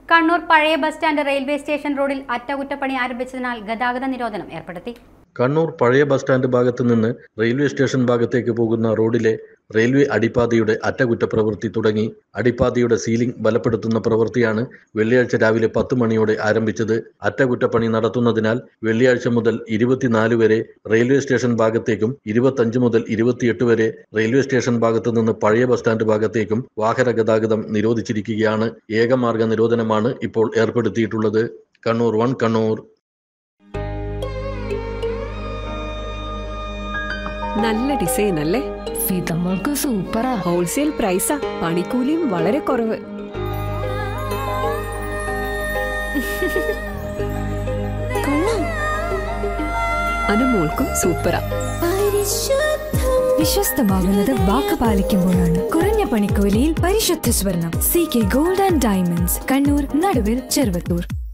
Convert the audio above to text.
കണ്ണൂർ പഴയ bus stand railway station റോഡിൽ അറ്റകുറ്റപ്പണി ആരംഭിച്ചതിനാൽ ഗതാഗത നിരോധനം ഏർപ്പെടുത്തി കണ്ണൂർ പഴയ ബസ് സ്റ്റാൻഡ് ഭാഗത്ത് നിന്ന് റെയിൽവേ സ്റ്റേഷൻ ഭാഗത്തേക്ക് പോകുന്ന റോഡിലെ റെയിൽവേ അടിപ്പാതയുടെ അറ്റകുറ്റപ്രവൃത്തി തുടങ്ങി അടിപ്പാതയുടെ സീലിംഗ് ബലപ്പെടുത്തുന്ന പ്രവൃത്തിയാണ് വെള്ളിയാഴ്ച രാവിലെ പത്ത് മണിയോടെ ആരംഭിച്ചത് അറ്റകുറ്റപ്പണി നടത്തുന്നതിനാൽ വെള്ളിയാഴ്ച മുതൽ ഇരുപത്തിനാല് വരെ റെയിൽവേ സ്റ്റേഷൻ ഭാഗത്തേക്കും ഇരുപത്തഞ്ച് മുതൽ ഇരുപത്തിയെട്ട് വരെ റെയിൽവേ സ്റ്റേഷൻ ഭാഗത്തു നിന്ന് പഴയ ബസ് സ്റ്റാൻഡ് ഭാഗത്തേക്കും വാഹന ഗതാഗതം നിരോധിച്ചിരിക്കുകയാണ് ഏകമാർഗ നിരോധനമാണ് ഇപ്പോൾ ഏർപ്പെടുത്തിയിട്ടുള്ളത് കണ്ണൂർ വൺ കണ്ണൂർ നല്ല ഡിസൈൻ അല്ലേ സീതമ്മൾക്ക് സൂപ്പറാ ഹോൾസെയിൽ പ്രൈസാ പണിക്കൂലിയും വളരെ കുറവ് അനുമോൾക്കും സൂപ്പറാ വിശ്വസ്തമാകുന്നത് വാക്ക് പാലിക്കുമ്പോഴാണ് കുറഞ്ഞ പണിക്കൂലിയിൽ പരിശുദ്ധ സ്വർണം C K gold and diamonds Kannur നടുവിൽ ചെറുവത്തൂർ